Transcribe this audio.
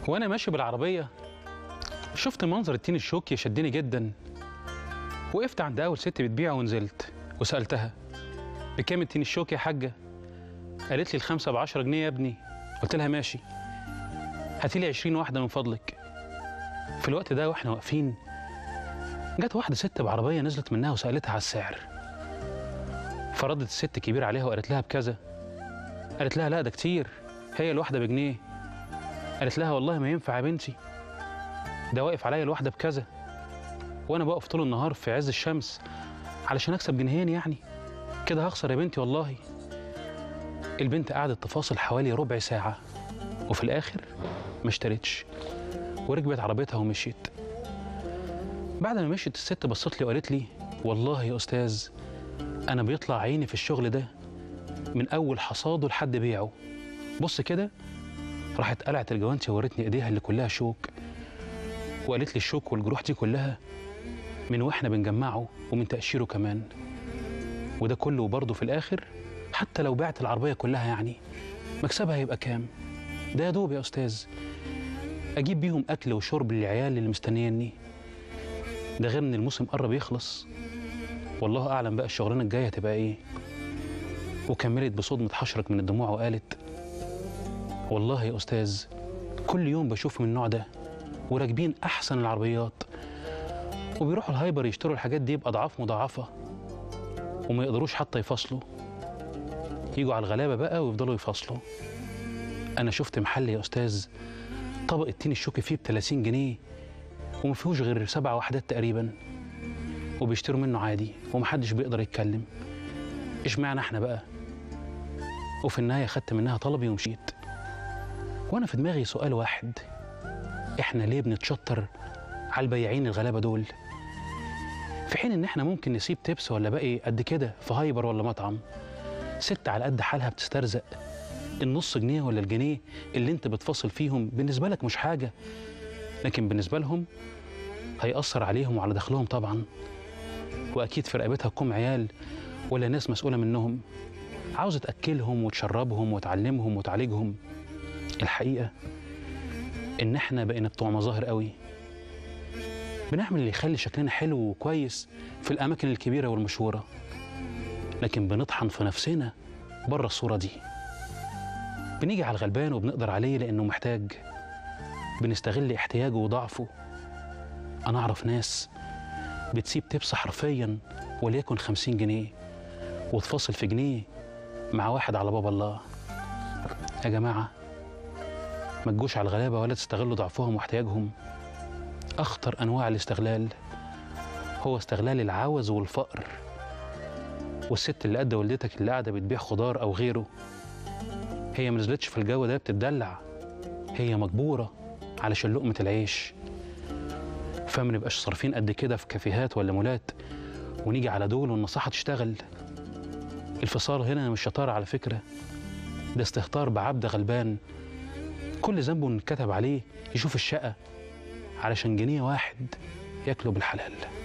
وانا ماشي بالعربيه شفت منظر التين الشوكي شدني جدا وقفت عند اول ست بتبيع ونزلت وسالتها بكام التين الشوكي يا حاجه قالت لي الخمسه ب 10 جنيه يا ابني قلت لها ماشي هاتي لي 20 واحده من فضلك في الوقت ده واحنا واقفين جت واحده ست بعربيه نزلت منها وسالتها على السعر فردت الست كبير عليها وقالت لها بكذا قالت لها لا ده كتير هي الواحده بجنيه قالت لها والله ما ينفع يا بنتي ده واقف عليا الواحده بكذا وانا بقف طول النهار في عز الشمس علشان اكسب جنيهين يعني كده هخسر يا بنتي والله البنت قعدت تفاصل حوالي ربع ساعه وفي الاخر ما اشترتش وركبت عربيتها ومشيت بعد ما مشيت الست بصت لي وقالت لي والله يا استاذ انا بيطلع عيني في الشغل ده من اول حصاده لحد بيعه بص كده راحت قلعت الجوانتي وورتني ايديها اللي كلها شوك وقالت لي الشوك والجروح دي كلها من واحنا بنجمعه ومن تقشيره كمان وده كله برضه في الاخر حتى لو بعت العربيه كلها يعني مكسبها هيبقى كام ده يا دوب يا استاذ اجيب بيهم اكل وشرب للعيال اللي مستنيني ده غير ان الموسم قرب يخلص والله اعلم بقى الشغلانه الجايه هتبقى ايه وكملت بصوت متحشرك من الدموع وقالت والله يا استاذ كل يوم بشوف من النوع ده وراكبين احسن العربيات وبيروحوا الهايبر يشتروا الحاجات دي باضعاف مضاعفه وما يقدروش حتى يفصلوا يجوا على الغلابه بقى ويفضلوا يفصلوا انا شفت محل يا استاذ طبق التين الشوكي فيه ب 30 جنيه وما فيهوش غير سبع وحدات تقريبا وبيشتروا منه عادي ومحدش بيقدر يتكلم اشمعنى احنا بقى وفي النهايه خدت منها طلبي ومشيت وانا في دماغي سؤال واحد احنا ليه بنتشطر على البياعين الغلابه دول في حين ان احنا ممكن نسيب تبس ولا باقي قد كده في هايبر ولا مطعم ست على قد حالها بتسترزق النص جنيه ولا الجنيه اللي انت بتفاصل فيهم بالنسبه لك مش حاجه لكن بالنسبه لهم هيأثر عليهم وعلى دخلهم طبعا واكيد في رقبتها تكون عيال ولا ناس مسؤوله منهم عاوزه تاكلهم وتشربهم وتعلمهم وتعالجهم الحقيقه ان احنا بقينا بتوع مظاهر قوي بنعمل اللي يخلي شكلنا حلو وكويس في الاماكن الكبيره والمشهوره لكن بنطحن في نفسنا بره الصوره دي بنيجي على الغلبان وبنقدر عليه لانه محتاج بنستغل احتياجه وضعفه انا اعرف ناس بتسيب تبس حرفيا وليكن خمسين جنيه وتفاصل في جنيه مع واحد على باب الله يا جماعه ما تجوش على الغلابه ولا تستغلوا ضعفهم واحتياجهم اخطر انواع الاستغلال هو استغلال العوز والفقر والست اللي قد والدتك اللي قاعده بتبيع خضار او غيره هي ما نزلتش في الجو ده بتتدلع هي مجبوره علشان لقمه العيش فما نبقاش صارفين قد كده في كافيهات ولا مولات ونيجي على دول والنصيحه تشتغل الفصال هنا مش شطاره على فكره ده استهتار بعبد غلبان كل ذنبه ان كتب عليه يشوف الشقه علشان جنيه واحد ياكله بالحلال